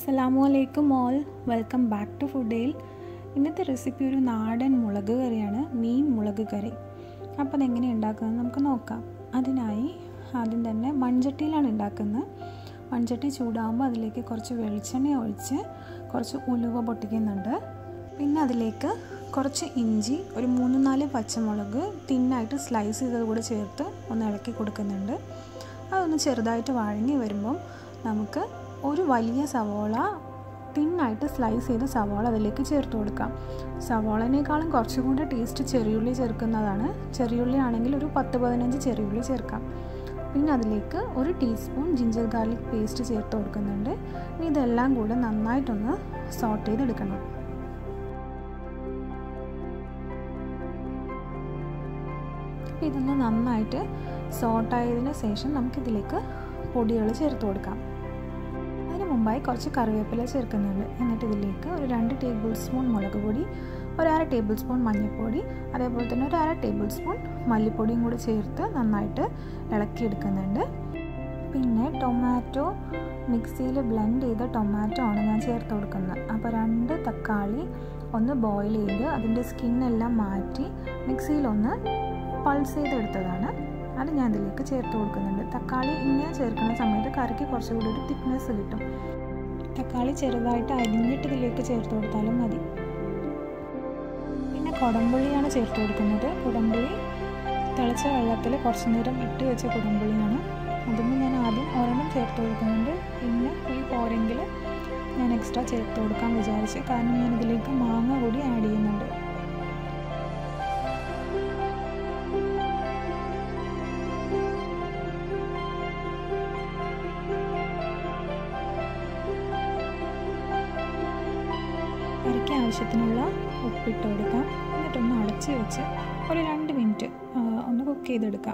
അസ്സലാമു അലൈക്കും all welcome back to ഫുഡേൽ ഇന്നത്തെ റെസിപ്പി ഒരു നാടൻ മുളക് കറിയാണ് മീൻ മുളക് കറി അപ്പോൾ അതെങ്ങനെ ഉണ്ടാക്കുന്നത് നമുക്ക് നോക്കാം അതിനായി ആദ്യം തന്നെ മൺചട്ടിയിലാണ് ഉണ്ടാക്കുന്നത് മൺചട്ടി ചൂടാകുമ്പോൾ അതിലേക്ക് കുറച്ച് വെളിച്ചെണ്ണ ഒഴിച്ച് കുറച്ച് ഉലുവ പൊട്ടിക്കുന്നുണ്ട് പിന്നെ അതിലേക്ക് കുറച്ച് ഇഞ്ചി ഒരു മൂന്ന് നാല് പച്ചമുളക് തിന്നായിട്ട് സ്ലൈസ് ചെയ്തത് കൂടെ ചേർത്ത് ഒന്ന് ഇളക്കി കൊടുക്കുന്നുണ്ട് അതൊന്ന് ചെറുതായിട്ട് വഴങ്ങി വരുമ്പം നമുക്ക് ഒരു വലിയ സവോള തിന്നായിട്ട് സ്ലൈസ് ചെയ്ത സവോള അതിലേക്ക് ചേർത്ത് കൊടുക്കാം സവോളനേക്കാളും കുറച്ചും കൂടെ ടേസ്റ്റ് ചെറിയുള്ളി ചേർക്കുന്നതാണ് ചെറിയുള്ളി ആണെങ്കിൽ ഒരു പത്ത് പതിനഞ്ച് ചെറിയുള്ളി ചേർക്കാം പിന്നെ അതിലേക്ക് ഒരു ടീസ്പൂൺ ജിഞ്ചർ ഗാർലിക് പേസ്റ്റ് ചേർത്ത് കൊടുക്കുന്നുണ്ട് ഇനി ഇതെല്ലാം കൂടെ നന്നായിട്ടൊന്ന് സോട്ട് ചെയ്തെടുക്കണം ഇതൊന്ന് നന്നായിട്ട് സോട്ടായതിന് ശേഷം നമുക്കിതിലേക്ക് പൊടികൾ ചേർത്ത് കൊടുക്കാം അതിന് മുമ്പായി കുറച്ച് കറിവേപ്പില ചേർക്കുന്നുണ്ട് എന്നിട്ട് ഇതിലേക്ക് ഒരു രണ്ട് ടേബിൾ സ്പൂൺ മുളക് പൊടി ഒരു അര ടേബിൾ സ്പൂൺ മഞ്ഞൾപ്പൊടി അതേപോലെ തന്നെ ഒരു അര ടേബിൾ സ്പൂൺ മല്ലിപ്പൊടിയും കൂടി ചേർത്ത് നന്നായിട്ട് ഇളക്കിയെടുക്കുന്നുണ്ട് പിന്നെ ടൊമാറ്റോ മിക്സിയിൽ ബ്ലെൻഡ് ചെയ്ത ടൊമാറ്റോ ആണ് ഞാൻ ചേർത്ത് കൊടുക്കുന്നത് അപ്പോൾ രണ്ട് തക്കാളി ഒന്ന് ബോയിൽ ചെയ്ത് അതിൻ്റെ സ്കിന്നെല്ലാം മാറ്റി മിക്സിയിലൊന്ന് പൾസ് ചെയ്തെടുത്തതാണ് അത് ഞാൻ ഇതിലേക്ക് ചേർത്ത് കൊടുക്കുന്നുണ്ട് തക്കാളി ഇങ്ങനെ ചേർക്കുന്ന സമയത്ത് കറിക്ക് കുറച്ചുകൂടി ഒരു തിക്നെസ് കിട്ടും തക്കാളി ചെറുതായിട്ട് അരിഞ്ഞിട്ട് ഇതിലേക്ക് ചേർത്ത് കൊടുത്താലും മതി പിന്നെ കുടംപുളിയാണ് ചേർത്ത് കൊടുക്കുന്നത് കുടംപുളി തിളച്ച വെള്ളത്തിൽ കുറച്ച് നേരം ഇട്ട് വെച്ച കുടംപുളിയാണ് അതൊന്നും ഞാൻ ആദ്യം ഒരെണ്ണം ചേർത്ത് കൊടുക്കുന്നുണ്ട് പിന്നെ പുളി പോരെങ്കിൽ ഞാൻ എക്സ്ട്രാ ചേർത്ത് കൊടുക്കാൻ വിചാരിച്ച് കാരണം ഞാൻ ഇതിലേക്ക് മാങ്ങ കൂടി ആഡ് ചെയ്യുന്നുണ്ട് കറിക്ക് ആവശ്യത്തിനുള്ള ഉപ്പിട്ട് കൊടുക്കാം എന്നിട്ടൊന്ന് അടച്ച് വെച്ച് ഒരു രണ്ട് മിനിറ്റ് ഒന്ന് കുക്ക് ചെയ്തെടുക്കാം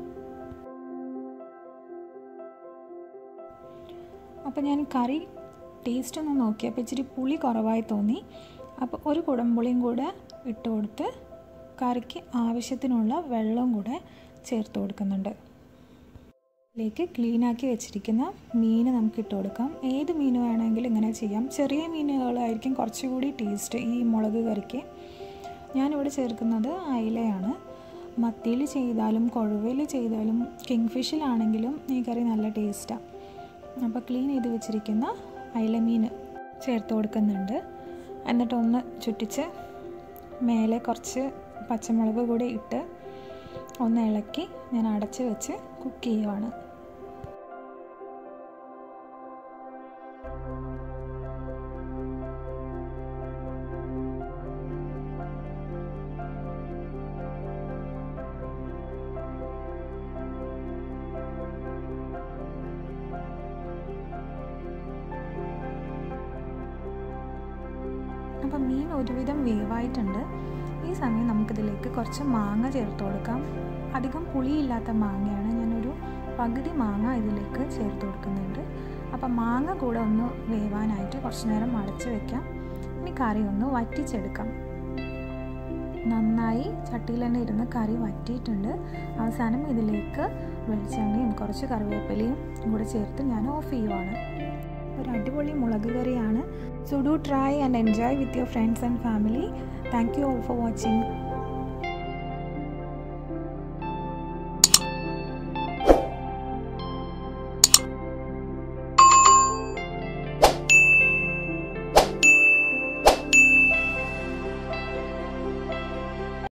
അപ്പോൾ ഞാൻ കറി ടേസ്റ്റ് ഒന്ന് നോക്കിയപ്പോൾ ഇച്ചിരി പുളി കുറവായി തോന്നി അപ്പോൾ ഒരു കുടംപുളിയും കൂടെ ഇട്ട് കൊടുത്ത് കറിക്ക് ആവശ്യത്തിനുള്ള വെള്ളവും കൂടെ ചേർത്ത് കൊടുക്കുന്നുണ്ട് ഇതിലേക്ക് ക്ലീനാക്കി വെച്ചിരിക്കുന്ന മീൻ നമുക്ക് ഇട്ട് കൊടുക്കാം ഏത് മീൻ വേണമെങ്കിലും ഇങ്ങനെ ചെയ്യാം ചെറിയ മീനുകളായിരിക്കും കുറച്ചുകൂടി ടേസ്റ്റ് ഈ മുളക് കറിക്ക് ഞാനിവിടെ ചേർക്കുന്നത് അയിലയാണ് മത്തിയിൽ ചെയ്താലും കൊഴുവയിൽ ചെയ്താലും കിങ് ഫിഷിലാണെങ്കിലും ഈ കറി നല്ല ടേസ്റ്റാണ് അപ്പോൾ ക്ലീൻ ചെയ്ത് വെച്ചിരിക്കുന്ന അയിലമീൻ ചേർത്ത് കൊടുക്കുന്നുണ്ട് എന്നിട്ടൊന്ന് ചുറ്റിച്ച് മേലെ കുറച്ച് പച്ചമുളക് കൂടി ഇട്ട് ഒന്ന് ഇളക്കി ഞാൻ അടച്ച് വെച്ച് കുക്ക് ചെയ്യുവാണ് അപ്പം മീൻ ഒരുവിധം വേവായിട്ടുണ്ട് ഈ സമയം നമുക്കിതിലേക്ക് കുറച്ച് മാങ്ങ ചേർത്ത് കൊടുക്കാം അധികം പുളിയില്ലാത്ത മാങ്ങയാണ് ഞാനൊരു പകുതി മാങ്ങ ഇതിലേക്ക് ചേർത്ത് കൊടുക്കുന്നുണ്ട് അപ്പം മാങ്ങ കൂടെ ഒന്ന് വേവാനായിട്ട് കുറച്ച് നേരം അടച്ച് വെക്കാം ഇനി കറി ഒന്ന് വറ്റിച്ചെടുക്കാം നന്നായി ചട്ടിയിൽ തന്നെ ഇരുന്ന് കറി വറ്റിയിട്ടുണ്ട് അവസാനം ഇതിലേക്ക് വെളിച്ചെണ്ണയും കുറച്ച് കറിവേപ്പിലയും കൂടെ ചേർത്ത് ഞാൻ ഓഫ് ചെയ്യുവാണ് ഒരു അടിപൊളി മുളക് കറിയാണ് so do try and enjoy with your friends and family thank you all for watching